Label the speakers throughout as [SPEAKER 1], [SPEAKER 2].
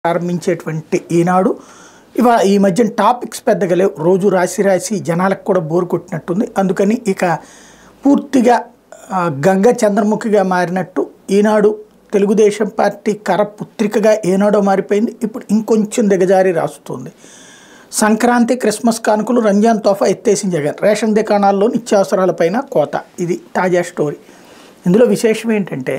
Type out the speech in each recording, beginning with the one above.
[SPEAKER 1] ప్రారంభించేటువంటి ఈనాడు ఇవా ఈ మధ్యన టాపిక్స్ పెద్దగా లేవు రోజు రాసి రాసి జనాలకు కూడా బోరు కొట్టినట్టుంది అందుకని ఇక పూర్తిగా ఆ, గంగ చంద్రముఖిగా మారినట్టు ఈనాడు తెలుగుదేశం పార్టీ కరపుత్రికగా ఏనాడో మారిపోయింది ఇప్పుడు ఇంకొంచెం దిగజారి రాస్తుంది సంక్రాంతి క్రిస్మస్ కానుకలు రంజాన్ తోఫా ఎత్తేసిన జగన్ రేషన్ దుకాణాల్లో నిత్యావసరాలపైన కోత ఇది తాజా స్టోరీ ఇందులో విశేషం ఏంటంటే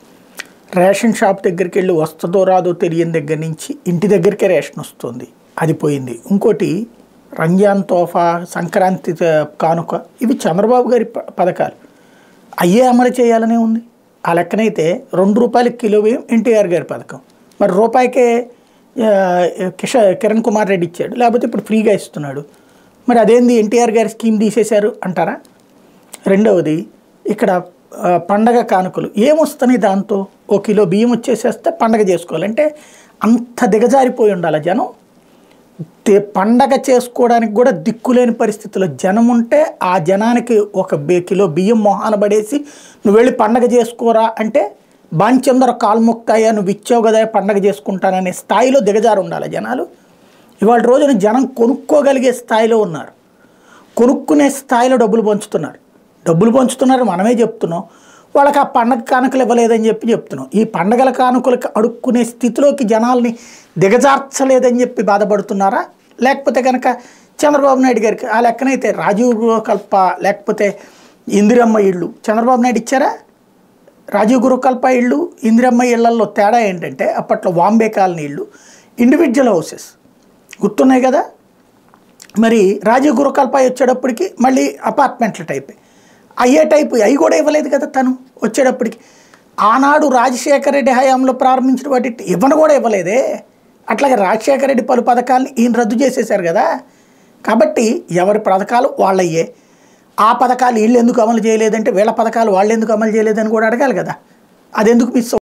[SPEAKER 1] రేషన్ షాప్ దగ్గరికి వెళ్ళి వస్తుందో రాదో తెలియని దగ్గర నుంచి ఇంటి దగ్గరికే రేషన్ వస్తుంది అది పోయింది ఇంకోటి రంజాన్ తోఫా సంక్రాంతి త- కానుక ఇవి చంద్రబాబు గారి ప- పథకాలు అయ్యే అమలు చేయాలనే ఉంది ఆ లెక్కనైతే రెండు రూపాయలకి కిలో బియ్యం ఎన్టీఆర్ గారి పథకం మరి రూపాయికే ఆ, కిష కిరణ్ కుమార్ రెడ్డి ఇచ్చాడు లేకపోతే ఇప్పుడు ఫ్రీగా ఇస్తున్నాడు మరి అదేంది ఎన్టీఆర్ గారి స్కీమ్ తీసేశారు అంటారా రెండవది ఇక్కడ ఆ, పండగ కానుకలు ఏమొస్తున్నాయి దాంతో ఓ కిలో బియ్యం వచ్చేసేస్తే పండగ చేసుకోవాలంటే అంత దిగజారిపోయి ఉండాలి జనం తే- పండగ చేసుకోవడానికి కూడా దిక్కులేని పరిస్థితిలో జనం ఉంటే ఆ జనానికి ఒక బే కిలో బియ్యం మొహాన పడేసి నువ్వు వెళ్ళి పండగ చేసుకోరా అంటే బాంచందర కాలు మొక్తాయా నువ్వు ఇచ్చావు కదా పండగ చేసుకుంటాననే స్థాయిలో దిగజారు ఉండాలి జనాలు ఇవాళ రోజున జనం కొనుక్కోగలిగే స్థాయిలో ఉన్నారు కొనుక్కునే స్థాయిలో డబ్బులు పంచుతున్నారు డబ్బులు పంచుతున్నారు మనమే చెప్తున్నాం వాళ్ళకి ఆ పండగ కానుకలు ఇవ్వలేదని చెప్పి చెప్తున్నాం ఈ పండగల కానుకలకు అడుక్కునే స్థితిలోకి జనాల్ని దిగజార్చలేదని చెప్పి బాధపడుతున్నారా లేకపోతే కనుక చంద్రబాబు నాయుడు గారికి ఆ లెక్కనైతే రాజీవ్ గృహకల్ప లేకపోతే ఇందిరమ్మ ఇళ్ళు చంద్రబాబు నాయుడు ఇచ్చారా రాజీవ్ గృహకల్ప ఇళ్ళు ఇందిరమ్మ ఇళ్లలో తేడా ఏంటంటే అప్పట్లో వాంబే కాలనీ ఇళ్ళు ఇండివిజువల్ హౌసెస్ గుర్తున్నాయి కదా మరి రాజీవ్ గురుకల్ప వచ్చేటప్పటికి మళ్ళీ అపార్ట్మెంట్ల టైప్ అయ్యే టైపు అవి కూడా ఇవ్వలేదు కదా తను వచ్చేటప్పటికి ఆనాడు రాజశేఖర రెడ్డి హయాంలో ప్రారంభించిన వాటి ఇవ్వను కూడా ఇవ్వలేదే అట్లాగే రాజశేఖర రెడ్డి పలు పథకాలను ఈయన రద్దు చేసేశారు కదా కాబట్టి ఎవరి పథకాలు వాళ్ళయ్యే ఆ పథకాలు వీళ్ళు ఎందుకు అమలు చేయలేదంటే వీళ్ళ పథకాలు వాళ్ళు ఎందుకు అమలు చేయలేదని కూడా అడగాలి కదా అది ఎందుకు మిస్